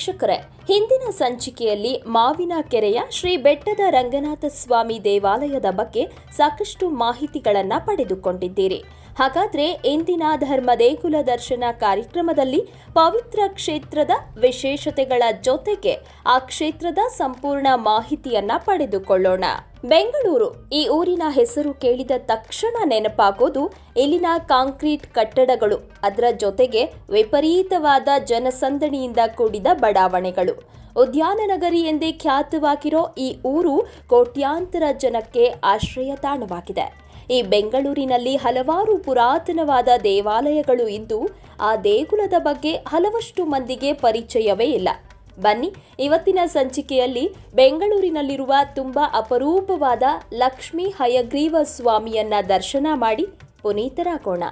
ವೀಕ್ಷಕರೇ ಹಿಂದಿನ ಸಂಚಿಕೆಯಲ್ಲಿ ಮಾವಿನ ಕೆರೆಯ ಶ್ರೀ ಬೆಟ್ಟದ ರಂಗನಾಥ ಸ್ವಾಮಿ ದೇವಾಲಯದ ಬಗ್ಗೆ ಸಾಕಷ್ಟು ಮಾಹಿತಿಗಳನ್ನ ಪಡೆದುಕೊಂಡಿದ್ದೀರಿ ಹಾಗಾದ್ರೆ ಇಂದಿನ ಧರ್ಮ ದೇಗುಲ ದರ್ಶನ ಕಾರ್ಯಕ್ರಮದಲ್ಲಿ ಪವಿತ್ರ ಕ್ಷೇತ್ರದ ವಿಶೇಷತೆಗಳ ಜೊತೆಗೆ ಆ ಕ್ಷೇತ್ರದ ಸಂಪೂರ್ಣ ಮಾಹಿತಿಯನ್ನ ಪಡೆದುಕೊಳ್ಳೋಣ ಬೆಂಗಳೂರು ಈ ಊರಿನ ಹೆಸರು ಕೇಳಿದ ತಕ್ಷಣ ನೆನಪಾಗೋದು ಇಲ್ಲಿನ ಕಾಂಕ್ರೀಟ್ ಕಟ್ಟಡಗಳು ಅದರ ಜೊತೆಗೆ ವಿಪರೀತವಾದ ಜನಸಂದಣಿಯಿಂದ ಕೂಡಿದ ಬಡಾವಣೆಗಳು ಉದ್ಯಾನ ನಗರಿ ಎಂದೇ ಖ್ಯಾತವಾಗಿರೋ ಈ ಊರು ಕೋಟ್ಯಾಂತರ ಜನಕ್ಕೆ ಆಶ್ರಯ ತಾಣವಾಗಿದೆ ಈ ಬೆಂಗಳೂರಿನಲ್ಲಿ ಹಲವಾರು ಪುರಾತನವಾದ ದೇವಾಲಯಗಳು ಇದ್ದು ಆ ದೇಗುಲದ ಬಗ್ಗೆ ಹಲವಷ್ಟು ಮಂದಿಗೆ ಪರಿಚಯವೇ ಇಲ್ಲ ಬನ್ನಿ ಇವತ್ತಿನ ಸಂಚಿಕೆಯಲ್ಲಿ ಬೆಂಗಳೂರಿನಲ್ಲಿರುವ ತುಂಬಾ ಅಪರೂಪವಾದ ಲಕ್ಷ್ಮೀ ಹಯಗ್ರೀವ ಸ್ವಾಮಿಯನ್ನ ದರ್ಶನ ಮಾಡಿ ಪುನೀತರಾಗೋಣ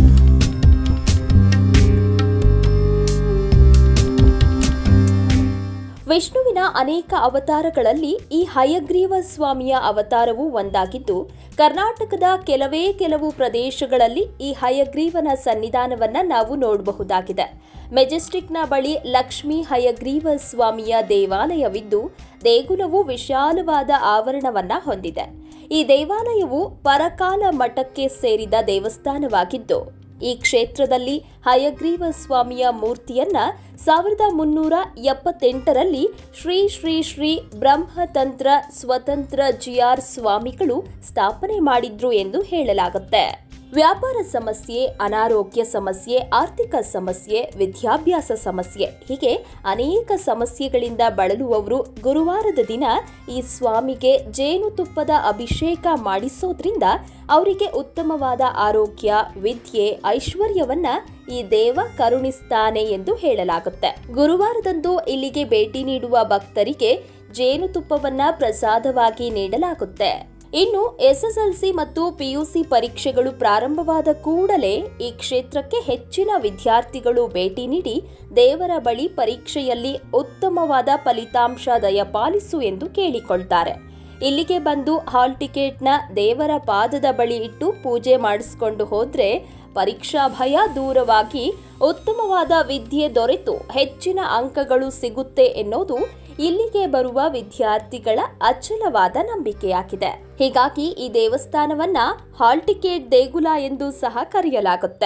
ವಿಷ್ಣುವಿನ ಅನೇಕ ಅವತಾರಗಳಲ್ಲಿ ಈ ಹಯಗ್ರೀವ ಸ್ವಾಮಿಯ ಅವತಾರವೂ ಒಂದಾಗಿದ್ದು ಕರ್ನಾಟಕದ ಕೆಲವೇ ಕೆಲವು ಪ್ರದೇಶಗಳಲ್ಲಿ ಈ ಹಯಗ್ರೀವನ ಸನ್ನಿಧಾನವನ್ನ ನಾವು ನೋಡಬಹುದಾಗಿದೆ ಮೆಜೆಸ್ಟಿಕ್ನ ಬಳಿ ಲಕ್ಷ್ಮೀ ಹಯಗ್ರೀವ ಸ್ವಾಮಿಯ ದೇವಾಲಯವಿದ್ದು ದೇಗುಲವು ವಿಶಾಲವಾದ ಆವರಣವನ್ನ ಹೊಂದಿದೆ ಈ ದೇವಾಲಯವು ಪರಕಾಲ ಮಠಕ್ಕೆ ಸೇರಿದ ದೇವಸ್ಥಾನವಾಗಿದ್ದು ಈ ಕ್ಷೇತ್ರದಲ್ಲಿ ಹಯಗ್ರೀವ ಸ್ವಾಮಿಯ ಮೂರ್ತಿಯನ್ನ ಸಾವಿರದ ಮುನ್ನೂರ ಎಪ್ಪತ್ತೆಂಟರಲ್ಲಿ ಶ್ರೀ ಶ್ರೀ ಶ್ರೀ ಬ್ರಹ್ಮತಂತ್ರ ಸ್ವತಂತ್ರ ಜಿಆರ್ ಸ್ವಾಮಿಗಳು ಸ್ಥಾಪನೆ ಮಾಡಿದ್ರು ಎಂದು ಹೇಳಲಾಗುತ್ತೆ ವ್ಯಾಪಾರ ಸಮಸ್ಯೆ ಅನಾರೋಗ್ಯ ಸಮಸ್ಯೆ ಆರ್ಥಿಕ ಸಮಸ್ಯೆ ವಿದ್ಯಾಭ್ಯಾಸ ಸಮಸ್ಯೆ ಹೀಗೆ ಅನೇಕ ಸಮಸ್ಯೆಗಳಿಂದ ಬಳಲುವವರು ಗುರುವಾರದ ದಿನ ಈ ಸ್ವಾಮಿಗೆ ಜೇನುತುಪ್ಪದ ಅಭಿಷೇಕ ಮಾಡಿಸೋದ್ರಿಂದ ಅವರಿಗೆ ಉತ್ತಮವಾದ ಆರೋಗ್ಯ ವಿದ್ಯೆ ಐಶ್ವರ್ಯವನ್ನ ಈ ದೇವ ಕರುಣಿಸ್ತಾನೆ ಎಂದು ಹೇಳಲಾಗುತ್ತೆ ಗುರುವಾರದಂದು ಇಲ್ಲಿಗೆ ಭೇಟಿ ನೀಡುವ ಭಕ್ತರಿಗೆ ಜೇನುತುಪ್ಪವನ್ನ ಪ್ರಸಾದವಾಗಿ ನೀಡಲಾಗುತ್ತೆ ಇನ್ನು ಎಸ್ಎಸ್ಎಲ್ಸಿ ಮತ್ತು ಪಿಯುಸಿ ಪರೀಕ್ಷೆಗಳು ಪ್ರಾರಂಭವಾದ ಕೂಡಲೇ ಈ ಕ್ಷೇತ್ರಕ್ಕೆ ಹೆಚ್ಚಿನ ವಿದ್ಯಾರ್ಥಿಗಳು ಭೇಟಿ ನೀಡಿ ದೇವರ ಬಳಿ ಪರೀಕ್ಷೆಯಲ್ಲಿ ಉತ್ತಮವಾದ ಫಲಿತಾಂಶ ದಯಪಾಲಿಸು ಎಂದು ಕೇಳಿಕೊಳ್ತಾರೆ ಇಲ್ಲಿಗೆ ಬಂದು ಹಾಲ್ ಟಿಕೆಟ್ನ ದೇವರ ಪಾದದ ಬಳಿ ಇಟ್ಟು ಪೂಜೆ ಮಾಡಿಸ್ಕೊಂಡು ಹೋದ್ರೆ ಪರೀಕ್ಷಾ ಭಯ ದೂರವಾಗಿ ಉತ್ತಮವಾದ ವಿದ್ಯೆ ದೊರೆತು ಹೆಚ್ಚಿನ ಅಂಕಗಳು ಸಿಗುತ್ತೆ ಎನ್ನುವುದು ಇಲ್ಲಿಗೆ ಬರುವ ವಿದ್ಯಾರ್ಥಿಗಳ ಅಚಲವಾದ ನಂಬಿಕೆಯಾಗಿದೆ ಹೀಗಾಗಿ ಈ ದೇವಸ್ಥಾನವನ್ನ ಹಾಲ್ ಟಿಕೆಟ್ ದೇಗುಲ ಎಂದು ಸಹ ಕರೆಯಲಾಗುತ್ತೆ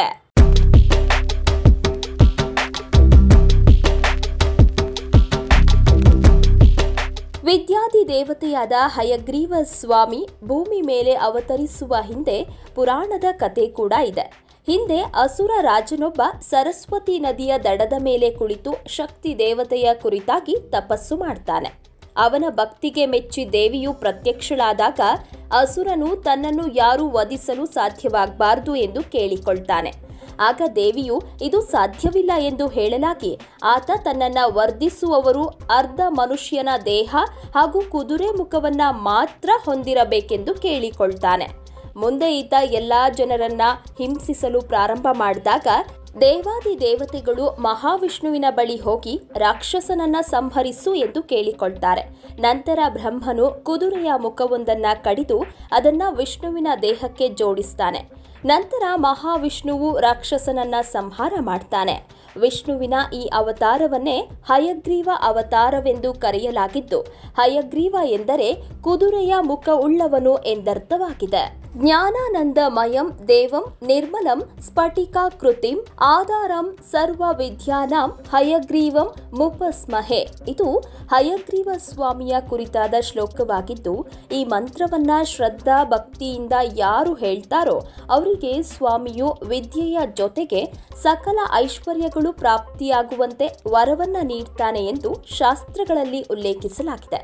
ವಿದ್ಯಾದಿ ದೇವತೆಯಾದ ಹಯಗ್ರೀವ ಸ್ವಾಮಿ ಭೂಮಿ ಮೇಲೆ ಅವತರಿಸುವ ಹಿಂದೆ ಪುರಾಣದ ಕತೆ ಕೂಡ ಇದೆ ಹಿಂದೆ ಅಸುರ ರಾಜನೊಬ್ಬ ಸರಸ್ವತಿ ನದಿಯ ದಡದ ಮೇಲೆ ಕುಳಿತು ಶಕ್ತಿ ದೇವತೆಯ ಕುರಿತಾಗಿ ತಪಸ್ಸು ಮಾಡ್ತಾನೆ ಅವನ ಭಕ್ತಿಗೆ ಮೆಚ್ಚಿ ದೇವಿಯು ಪ್ರತ್ಯಕ್ಷಳಾದಾಗ ಅಸುರನು ತನ್ನನ್ನು ಯಾರೂ ವಧಿಸಲು ಸಾಧ್ಯವಾಗಬಾರದು ಎಂದು ಕೇಳಿಕೊಳ್ತಾನೆ ಆಗ ದೇವಿಯು ಇದು ಸಾಧ್ಯವಿಲ್ಲ ಎಂದು ಹೇಳಲಾಗಿ ಆತ ತನ್ನನ್ನ ವರ್ಧಿಸುವವರು ಅರ್ಧ ಮನುಷ್ಯನ ದೇಹ ಹಾಗೂ ಕುದುರೆ ಮುಖವನ್ನ ಮಾತ್ರ ಹೊಂದಿರಬೇಕೆಂದು ಕೇಳಿಕೊಳ್ತಾನೆ ಮುಂದೆ ಈತ ಎಲ್ಲಾ ಜನರನ್ನ ಹಿಂಸಿಸಲು ಪ್ರಾರಂಭ ಮಾಡಿದಾಗ ದೇವಾದಿ ದೇವತೆಗಳು ಮಹಾವಿಷ್ಣುವಿನ ಬಳಿ ಹೋಗಿ ರಾಕ್ಷಸನನ್ನ ಸಂಹರಿಸು ಎಂದು ಕೇಳಿಕೊಳ್ತಾರೆ ನಂತರ ಬ್ರಹ್ಮನು ಕುದುರೆಯ ಮುಖವೊಂದನ್ನ ಕಡಿದು ಅದನ್ನ ವಿಷ್ಣುವಿನ ದೇಹಕ್ಕೆ ಜೋಡಿಸ್ತಾನೆ ನಂತರ ಮಹಾವಿಷ್ಣುವು ರಾಕ್ಷಸನನ್ನ ಸಂಹಾರ ಮಾಡ್ತಾನೆ ವಿಷ್ಣುವಿನ ಈ ಅವತಾರವನ್ನೇ ಹಯಗ್ರೀವ ಅವತಾರವೆಂದು ಕರೆಯಲಾಗಿದ್ದು ಹಯಗ್ರೀವ ಎಂದರೆ ಕುದುರೆಯ ಮುಖ ಉಳ್ಳವನು ಎಂದರ್ಥವಾಗಿದೆ ಜ್ಞಾನಾನಂದಮಯಂ ದೇವಂ ನಿರ್ಮಲಂ ಸ್ಫಟಿಕಾಕೃತಿಂ ಆಧಾರಂ ಸರ್ವ ವಿದ್ಯಾನಾಂ ಹಯಗ್ರೀವಂ ಮುಪಸ್ಮಹೆ ಇದು ಹಯಗ್ರೀವ ಸ್ವಾಮಿಯ ಕುರಿತಾದ ಶ್ಲೋಕವಾಗಿದ್ದು ಈ ಮಂತ್ರವನ್ನ ಶ್ರದ್ಧಾ ಭಕ್ತಿಯಿಂದ ಯಾರು ಹೇಳ್ತಾರೋ ಅವರಿಗೆ ಸ್ವಾಮಿಯು ವಿದ್ಯೆಯ ಜೊತೆಗೆ ಸಕಲ ಐಶ್ವರ್ಯಗಳು ಪ್ರಾಪ್ತಿಯಾಗುವಂತೆ ವರವನ್ನ ನೀಡ್ತಾನೆ ಎಂದು ಶಾಸ್ತ್ರಗಳಲ್ಲಿ ಉಲ್ಲೇಖಿಸಲಾಗಿದೆ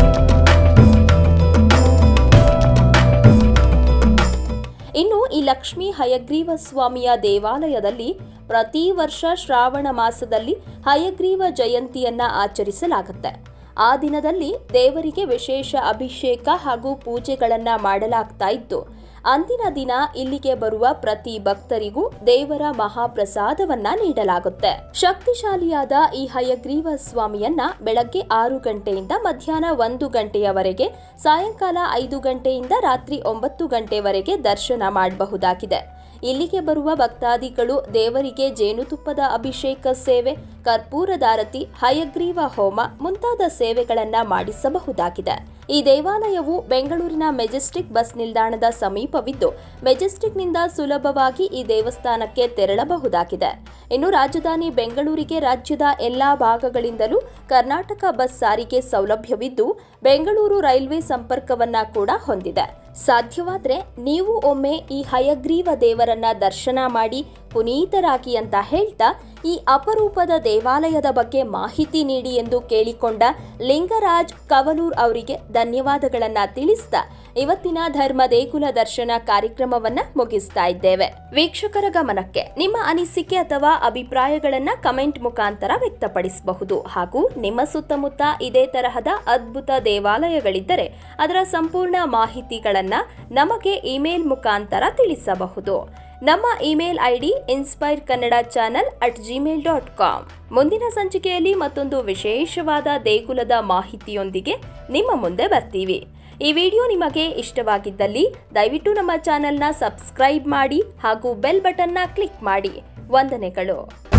ಇನ್ನು ಈ ಲಕ್ಷ್ಮೀ ಹಯಗ್ರೀವ ಸ್ವಾಮಿಯ ದೇವಾಲಯದಲ್ಲಿ ಪ್ರತಿ ವರ್ಷ ಶ್ರಾವಣ ಮಾಸದಲ್ಲಿ ಹಯಗ್ರೀವ ಜಯಂತಿಯನ್ನ ಆಚರಿಸಲಾಗುತ್ತೆ ಆ ದಿನದಲ್ಲಿ ದೇವರಿಗೆ ವಿಶೇಷ ಅಭಿಷೇಕ ಹಾಗೂ ಪೂಜೆಗಳನ್ನ ಮಾಡಲಾಗ್ತಾ ಇತ್ತು ಅಂದಿನ ದಿನ ಇಲ್ಲಿಗೆ ಬರುವ ಪ್ರತಿ ಭಕ್ತರಿಗೂ ದೇವರ ಮಹಾಪ್ರಸಾದವನ್ನ ನೀಡಲಾಗುತ್ತೆ ಶಕ್ತಿಶಾಲಿಯಾದ ಈ ಹಯಗ್ರೀವ ಸ್ವಾಮಿಯನ್ನ ಬೆಳಗ್ಗೆ ಆರು ಗಂಟೆಯಿಂದ ಮಧ್ಯಾಹ್ನ ಒಂದು ಗಂಟೆಯವರೆಗೆ ಸಾಯಂಕಾಲ ಐದು ಗಂಟೆಯಿಂದ ರಾತ್ರಿ ಒಂಬತ್ತು ಗಂಟೆವರೆಗೆ ದರ್ಶನ ಮಾಡಬಹುದಾಗಿದೆ ಇಲ್ಲಿಗೆ ಬರುವ ಭಕ್ತಾದಿಗಳು ದೇವರಿಗೆ ಜೇನುತುಪ್ಪದ ಅಭಿಷೇಕ ಸೇವೆ ಕರ್ಪೂರದಾರತಿ ಹಯಗ್ರೀವ ಹೋಮ ಮುಂತಾದ ಸೇವೆಗಳನ್ನ ಮಾಡಿಸಬಹುದಾಗಿದೆ ಈ ದೇವಾಲಯವು ಬೆಂಗಳೂರಿನ ಮೆಜೆಸ್ಟಿಕ್ ಬಸ್ ನಿಲ್ದಾಣದ ಸಮೀಪವಿದ್ದು ಮೆಜೆಸ್ಟಿಕ್ನಿಂದ ಸುಲಭವಾಗಿ ಈ ದೇವಸ್ಥಾನಕ್ಕೆ ತೆರಳಬಹುದಾಗಿದೆ ಇನ್ನು ರಾಜಧಾನಿ ಬೆಂಗಳೂರಿಗೆ ರಾಜ್ಯದ ಎಲ್ಲಾ ಭಾಗಗಳಿಂದಲೂ ಕರ್ನಾಟಕ ಬಸ್ ಸಾರಿಗೆ ಸೌಲಭ್ಯವಿದ್ದು ಬೆಂಗಳೂರು ರೈಲ್ವೆ ಸಂಪರ್ಕವನ್ನ ಕೂಡ ಹೊಂದಿದೆ ಸಾಧ್ಯವಾದ್ರೆ ನೀವು ಒಮ್ಮೆ ಈ ಹಯಗ್ರೀವ ದೇವರನ್ನ ದರ್ಶನ ಮಾಡಿ ಪುನೀತರಾಗಿ ಅಂತ ಹೇಳ್ತಾ ಈ ಅಪರೂಪದ ದೇವಾಲಯದ ಬಗ್ಗೆ ಮಾಹಿತಿ ನೀಡಿ ಎಂದು ಕೇಳಿಕೊಂಡ ಲಿಂಗರಾಜ್ ಕವಲೂರ್ ಅವರಿಗೆ ಧನ್ಯವಾದಗಳನ್ನ ತಿಳಿಸ್ತಾ ಇವತ್ತಿನ ಧರ್ಮ ದೇಗುಲ ದರ್ಶನ ಕಾರ್ಯಕ್ರಮವನ್ನ ಮುಗಿಸ್ತಾ ಇದ್ದೇವೆ ವೀಕ್ಷಕರ ಗಮನಕ್ಕೆ ನಿಮ್ಮ ಅನಿಸಿಕೆ ಅಥವಾ ಅಭಿಪ್ರಾಯಗಳನ್ನ ಕಮೆಂಟ್ ಮುಖಾಂತರ ವ್ಯಕ್ತಪಡಿಸಬಹುದು ಹಾಗೂ ನಿಮ್ಮ ಸುತ್ತಮುತ್ತ ಇದೇ ತರಹದ ಅದ್ಭುತ ದೇವಾಲಯಗಳಿದ್ದರೆ ಅದರ ಸಂಪೂರ್ಣ ಮಾಹಿತಿಗಳನ್ನ ನಮಗೆ ಇಮೇಲ್ ಮುಖಾಂತರ ತಿಳಿಸಬಹುದು ನಮ್ಮ email ID inspire Kannada channel at Gmail dot com ಮುಂದಿನ ಸಂಚಿಕೆಯಲ್ಲಿ ಮತ್ತೊಂದು ವಿಶೇಷವಾದ ದೇಗುಲದ ಮಾಹಿತಿಯೊಂದಿಗೆ ನಿಮ್ಮ ಮುಂದೆ ಬರ್ತೀವಿ ಈ ವಿಡಿಯೋ ನಿಮಗೆ ಇಷ್ಟವಾಗಿದ್ದಲ್ಲಿ ದಯವಿಟ್ಟು ನಮ್ಮ ಚಾನೆಲ್ನ ಸಬ್ಸ್ಕ್ರೈಬ್ ಮಾಡಿ ಹಾಗೂ ಬೆಲ್ ಬಟನ್ನ ಕ್ಲಿಕ್ ಮಾಡಿ ವಂದನೆಗಳು